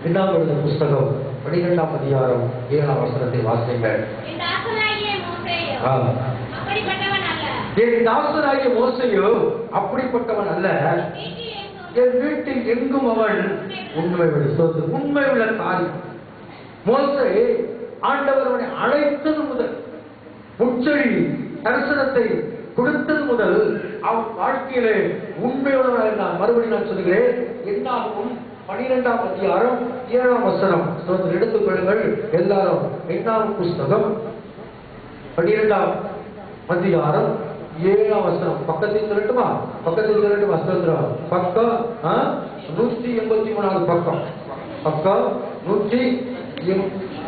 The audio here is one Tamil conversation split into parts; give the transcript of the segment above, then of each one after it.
இரண்டாவது புஸ்தகம் பனிரெண்டாம் அதிகாரம் ஏழாம் வசனத்தை வாசிங்கள் என் தாசனாகிய மோசேயோ ஆ. அப்படிப்பட்டவன் அல்ல என் தாசனாகிய மோசையோ அப்படிப்பட்டவன் அல்ல வீட்டில் எங்கும் என் வீட்டில் எங்கும் அவன் உண்மை உள்ள சொத்து உண்மை உள்ள காரியம் மோசை ஆண்டவர் அவனை அழைத்தது முதல் முச்செடி தரிசனத்தை கொடுத்தது முதல் அவன் வாழ்க்கையிலே உண்மையுள்ளவனாக இருந்தான் மறுபடியும் நான் சொல்கிறேன் என்னாகும் பனிரெண்டாம் அதிகாரம் ஏழாம் வசனம் சோதனை எடுத்துக் கொள்ளுங்கள் எல்லாரும் எண்ணாம் புஸ்தகம் பன்னிரெண்டாம் அதிகாரம் ஏழாம் வசனம் பக்கத்தில் சொல்லட்டுமா பக்கத்தில் சொல்லட்டுமா சுதந்திரம் பக்கம் ஆ? நூற்றி எண்பத்தி மூணாவது பக்கம் பக்கம் நூற்றி எம்-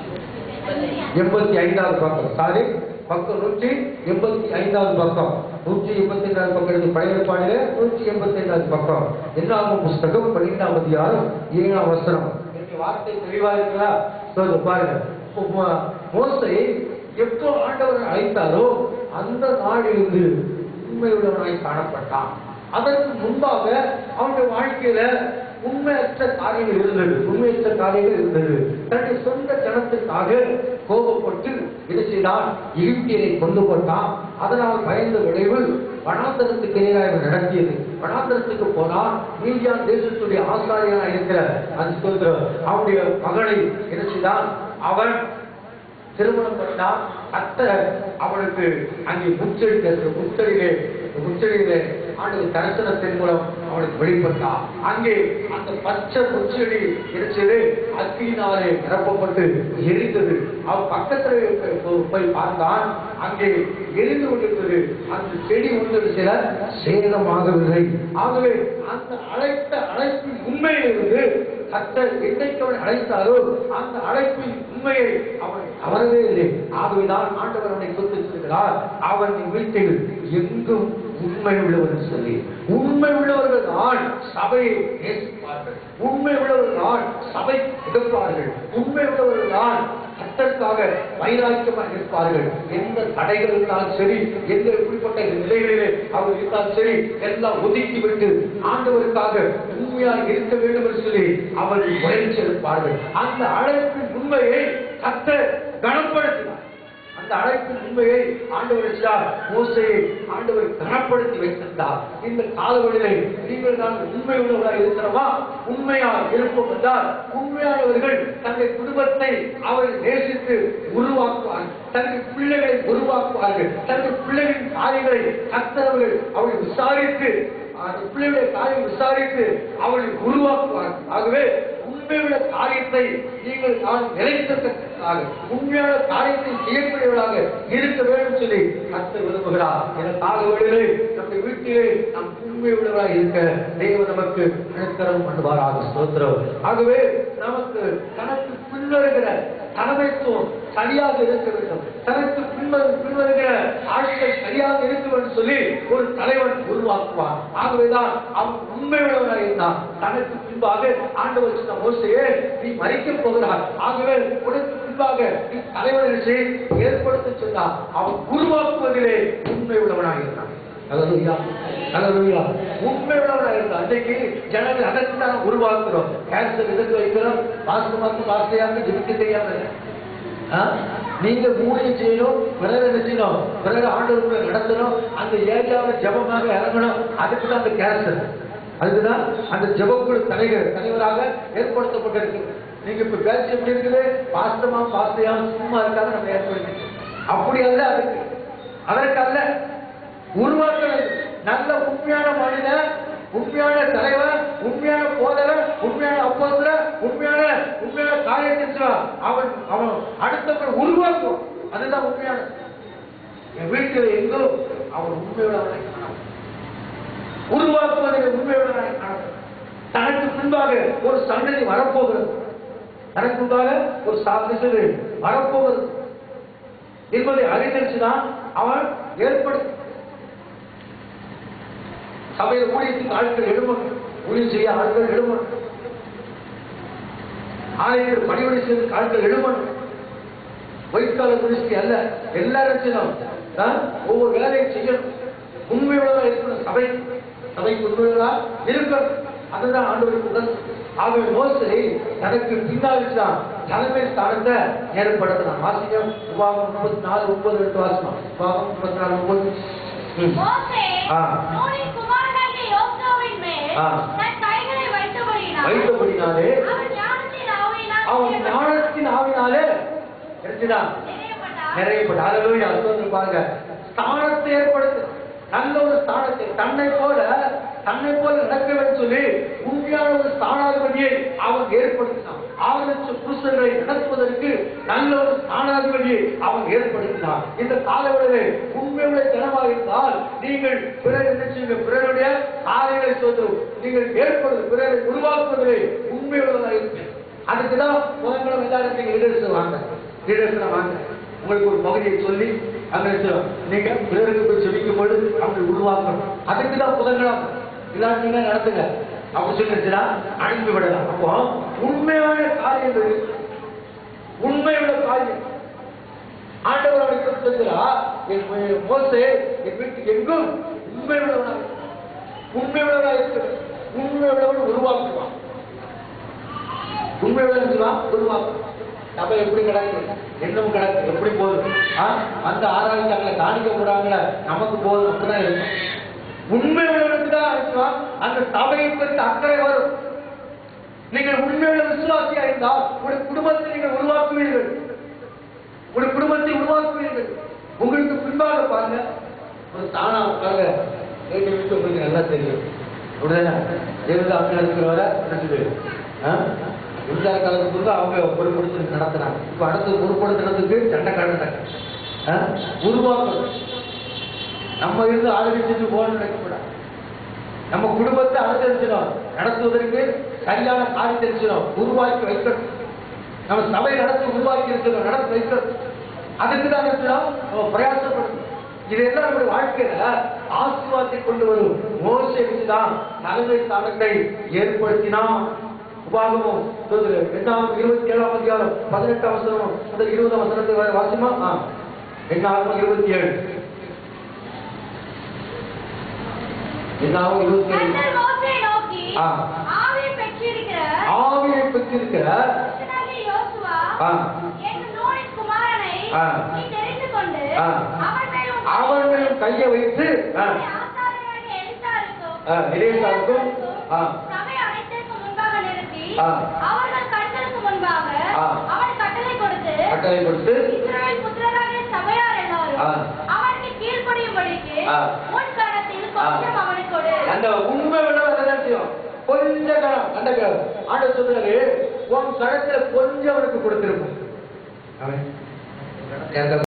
எண்பத்தி ஐந்தாவது பக்கம் சாரி பக்கம் நூற்றி எண்பத்தி ஐந்தாவது பக்கம் நூற்றி எண்பத்தி ஐந்தாவது பக்கம் எடுத்து பழைய ஏற்பாடில நூற்றி எண்பத்தி ஐந்தாவது பக்கம் என்னாகும் புஸ்தகம் பன்னிரெண்டாம் அதிகாரம் ஏழாம் வசனம் என்னுடைய வார்த்தை தெளிவா இருக்குங்களா சொல்லுங்க பாருங்க மோ- மோசை எப்போ ஆண்டவர் அழைத்தாரோ அந்த நாளிலிருந்து உண்மையுள்ளவனாய் காணப்பட்டான் அதற்கு முன்பாக அவனுடைய வாழ்க்கையில உண்மையற்ற காரியங்கள் இருந்தது உண்மையற்ற காரியங்கள் இருந்தது தன்னுடைய சொந்த ஜனத்துக்காக கோபப்பட்டு இது செய்தான் எகிப்தியரை கொண்டு போட்டான் அதனால் பயந்த விளைவு வனாந்தரத்துக்கு எதிராக இவன் நடத்தியது வனாந்தரத்துக்கு போனால் மீதியான் தேசத்துடைய ஆசாரியனா இருக்கிற அந்த சொல்ற அவனுடைய மகளை என்ன செய்தான் அவன் திருமணம் பண்ணால் கத்தர் அவனுக்கு அங்கே முச்செடி முச்செடியிலே முச்செடியிலே ஆண்டு தரிசனத்தின் மூலம் அவனுக்கு வெளிப்பட்டான் அங்கே அந்த பச்சை முச்செடி இருந்தது அக்கினாலே நிரப்பப்பட்டு எரிந்தது அவன் பக்கத்துல இருக்க- போய் பார்த்தான் அங்கே எரிந்து கொண்டிருந்தது அந்த செடி ஒன்று சில சேதமாகவில்லை ஆகவே அந்த அழைத்த அழைப்பின் உண்மையிலிருந்து கத்தர் என்னைக்கு அவனை அழைத்தாரோ அந்த அழைப்பின் உண்மையை அவன் தவறவே இல்லை ஆகவேதான் ஆண்டவர் அவனை குறிப்பிட்டிருக்கிறார் அவன் வீட்டில் எங்கும் உண்மை உள்ளவர் சொல்லி உண்மை உள்ளவர்கள் தான் சபையை நேசிப்பார்கள் உண்மை உள்ளவர்கள் தான் சபை எடுப்பார்கள் உண்மை உள்ளவர்கள் தான் கத்தற்காக வைராக்கியமாக இருப்பார்கள் எந்த தடைகள் இருந்தாலும் சரி எந்த இப்படிப்பட்ட நிலைகளிலே அவர் இருந்தாலும் சரி எல்லாம் ஒதுக்கி விட்டு ஆண்டவருக்காக உண்மையாக இருக்க வேண்டும் என்று சொல்லி அவர்கள் முயற்சி எடுப்பார்கள் அந்த அழைப்பின் உண்மையை கத்தர் கனப்படுத்தினார் அந்த அழைப்பின் உண்மையை ஆண்டவர் செய்தார் மோசையை ஆண்டவர் கனப்படுத்தி வைத்திருந்தார் இந்த காலவழியை நீங்கள் தான் உண்மை உள்ளவராக இருக்கிறவா உண்மையா இருப்போம் என்றால் உண்மையானவர்கள் தங்கள் குடும்பத்தை அவர்கள் நேசித்து உருவாக்குவார்கள் தங்கள் பிள்ளைகளை உருவாக்குவார்கள் தங்கள் பிள்ளைகளின் காரியங்களை கத்தவர்கள் அவர்கள் விசாரித்து அந்த பிள்ளைகளுடைய காரியம் விசாரித்து அவர்களை உருவாக்குவார்கள் ஆகவே உண்மையுள்ள காரியத்தை நீங்கள் நான் நிலைத்திருக்கிறதுக்காக உண்மையான காரியத்தை செய்யக்கூடியவர்களாக இருக்க வேண்டும் சொல்லி கர்த்தர் விரும்புகிறார் எனக்காக வேளையிலே நம்முடைய வீட்டிலே நாம் உண்மை உள்ளவராக இருக்க தெய்வம் நமக்கு அனுத்தரம் பண்ணுவாராக ஸ்தோத்திரம் ஆகவே நமக்கு தனக்கு பின்வருகிற தலைமைத்துவம் சரியாக இருக்க வேண்டும் தனக்கு பின்வரு பின்வருகிற ஆட்கள் சரியாக இருக்க வேண்டும் சொல்லி ஒரு தலைவன் உருவாக்குவான் ஆகவேதான் அவன் உண்மையுள்ளவனாக இருந்தான் தனக்கு பின்பாக ஆண்டவர் சொன்ன மோசையே நீ மறிக்க போகிறார் ஆகவே உனக்கு பின்பாக நீ தலைவனை செய் ஏற்படுத்த சொன்னார் அவன் உருவாக்குவதிலே உண்மை உள்ளவனாக இருந்தான் ஹalleluya ஹalleluya உண்மை உள்ளவனாக இருந்தான் அன்றைக்கு ஜனங்கள் அதற்கு தான் உருவாக்குறோம் கேன்சர் இதற்கு வைக்கிறோம் மாசம் மாசம் வார்த்தையாக ஜெபிக்க தெரியாம ஆ? நீங்க ஊழியம் செய்யணும் பிறகு என்ன செய்யணும் பிறகு ஆண்டவர்களை நடத்தணும் அந்த ஏரியாவில் ஜபமாக இறங்கணும் அதுக்கு தான் அந்த கேன்சர் அதுக்குதான் அந்த ஜபக்குழு தலைவர் தலைவராக ஏற்படுத்தப்பட்டிருக்கு நீங்க இப்ப பேச்சு எப்படி இருக்குது பாஸ்தமா பாஸ்தையா சும்மா இருக்காத நம்ம ஏற்படுத்தி அப்படி அல்ல அதுக்கு அதற்கு அல்ல உருவாக்க வேண்டும் நல்ல உண்மையான மனிதன் உண்மையான தலைவர் உண்மையான போதவர் உண்மையான அப்போதர் உண்மையான உண்மையான காரியத்தை செய்வான். அவன் அவன் அடுத்தவன் உருவாக்கும் அதுதான் உண்மையான என் வீட்டில் எங்கோ அவன் உண்மையுள்ளவனை காணாமல் உருவாக்குவதில் உண்மையுள்ளவனை காணாமல் தனக்கு பின்பாக ஒரு சந்ததி வரப்போகிறது தனக்கு முன்பாக ஒரு சாதிசது வரப்போகிறது என்பதை அறிந்திருச்சுதான் அவன் ஏற்படுத்த சபையில் ஊழியத்துக்கு ஆட்கள் எழுமணும் ஊழியம் செய்ய ஆட்கள் எழுமணும் ஆலயத்தில் பணிவிடை செய்வதற்கு ஆட்கள் எழுமணும் வைக்கால துணிச்சி அல்ல எல்லாரும் செய்யணும் ஆ? ஒவ்வொரு வேலையும் செய்யணும் உண்மையுள்ளதா இருக்கணும் சபை சபைக்கு உண்மையுள்ளதா இருக்கணும் அதுதான் ஆண்டவருக்கு உடல் அவன் மோசை தனக்கு பின்னால் தான் தலைமை ஸ்தானத்தை ஏற்படுத்தினான் வாசிக்கம் உபாகம் முப்பத்தி நாலு ஒன்பது எடுத்து வாசனம் உபாகம் முப்பத்தி நாலு ஒன்பது ம். மோசே ஆ. நூனின் குமாரனாகிய யோசுவாவின் மேல் ஆ. தன் கைகளை வைத்தபடியினால் வைத்தபடினாலே அவன் ஞானத்தின் ஆவியினால் அவன் நிறையப்பட்டான். ஞானத்தின் ஆவினாலே எடுத்துதான் நிறையப்பட்டான். நிறையப்பட்ட அழகு அசுவந்து பாருங்க ஸ்தானத்தை ஏற்படுத்து நல்ல ஒரு ஸ்தானத்தை தன்னை போல தன்னை போல நடக்க வேண்டும் சொல்லி உண்மையான ஒரு ஸ்தானாதிபதியை அவன் ஏற்படுத்தினான் ஆறு லட்சம் புருஷர்களை நடத்துவதற்கு நல்ல ஒரு ஸ்தானாதிபதியை அவன் ஏற்படுத்தினான் இந்த காலவெளியில் உண்மையுள்ள ஜனமாக இருந்தால் நீங்கள் பிறர் என்ன செய்யுங்க பிறருடைய காரியங்களை சொல்லும் நீங்கள் ஏற்படுது பிறரை உருவாக்குவதிலே உண்மையுள்ளதாக இருப்பேன் அதுக்கு தான் முதல்ல எல்லாரும் நீங்க லீடர்ஸ் வாங்க லீடர்ஸ் வாங்க உங்களுக்கு ஒரு பகுதியை சொல்லி அங்க வச்சிடும். நீங்க பிறருக்கு போய் செபிக்கும் பொழுது அவங்க உருவாக்கணும் அதுக்கு தான் புதன்கிழமை இல்லாட்டி நீங்க நடத்துங்க அப்படி சொல்லிச்சுன்னா அனுப்பி விடலாம் அப்போ உண்மையான காரியங்கள் உண்மையுள்ள காரியம் ஆண்டவர் அவனுக்கு சொல்கிறா என் ம- மோசே என் வீட்டுக்கு எங்கும் உண்மை உள்ளவனாக உண்மை உள்ளவனாக இருக்கிற உண்மை உள்ளவன் உருவாக்குவான் உண்மை உள்ளவன் உருவாக்குவான் சபை எப்படி கிடக்கு என்னும் கிடக்கு எப்படி போகுது ஆ? அந்த ஆராய்ச்சாங்களை காணிக்க போறாங்களே நமக்கு போதும் அப்படிதான் இருக்கும் உண்மை உள்ளவனுக்கு தான் அழைச்சுவான் அந்த சபையை பற்றி அக்கறை வரும் நீங்கள் உண்மையுள்ள விசுவாசியா இருந்தால் உங்களுடைய குடும்பத்தை நீங்கள் உருவாக்குவீர்கள் ஒரு குடும்பத்தை உருவாக்குவீர்கள் உங்களுக்கு பின்பாக பாருங்க ஒரு தானா பாருங்க எங்க வீட்டு உங்களுக்கு நல்லா தெரியும் அப்படிதானே தேவதா அவங்க இருக்கிறவர நடக்குது இந்த காலத்துக்கு அவங்க பொறுப்படுத்தி நடத்துறாங்க இப்ப அடுத்து பொறுப்படுத்துறதுக்கு சண்டைக்காரன் உருவாக்கணும் நம்ம இருந்து ஆளுநர் போல நினைக்கப்படாது நம்ம குடும்பத்தை அனுசரிச்சிடும் நடத்துவதற்கு சரியான காரியம் தெரிஞ்சிடும் உருவாக்கி வைக்கணும் நம்ம சபை நடத்தி உருவாக்கி இருக்கிறோம் நடத்தி வைக்கணும் அதுக்கு தான் இருக்கிறோம் நம்ம பிரயாசப்படணும் இதெல்லாம் நம்முடைய வாழ்க்கையில ஆசீர்வாதத்தை கொண்டு வரும் மோசை தான் தலைமை ஸ்தானத்தை ஏற்படுத்தினான் உபாகமும் சொல்லுது எட்டாம் இருபத்தி ஏழாம் அதிகாரம் பதினெட்டாம் வசனம் முதல் இருபதாம் வசனத்தை வரை வாசிமா ஆ எண்ணாயிரம் இருபத்தி ஏழு எண்ணாயிரம் இருபத்தி ஏழு கர்த்தர் மோசேயை நோக்கி ஆ. ஆவியை பெற்றிருக்கிற ஆவியை பெற்றிருக்கிற புருஷனாகிய யோசுவா ஆ. என் நூனின் குமாரனை ஆ. நீ தெரிந்து கொண்டு ஆ. அவன் மேல் உன் அவன் மேல் கையை வைத்து ஆ, உன்னை ஆசாரியனாகிய எலிசாருக்கும், ஆ, எலியாசாருக்கும், ஆ. சபை அனைத்திற்கும் முன்பாக நிறுத்தி ஆ. அவர்கள் கண்களுக்கு முன்பாக ஆ. அவன் கட்டளை கொடுத்து கட்டளை கொடுத்து இஸ்ரவேல் புத்திரராகிய சபையார் எல்லாரும் ஆ. அவனுக்கு கீழ்ப்படியும்படிக்கு ஆ. முன் கணத்தில் ஆ. கொஞ்சம் அவனுக்கு கொடு அந்த உண்மை உள்ளவன் என்ன செய்யும் கொஞ்ச கணம் அந்த ஆண்டு சொல்றாரு உன் கடத்துல கொஞ்சம் அவனுக்கு கொடுத்திருக்கும் அவன்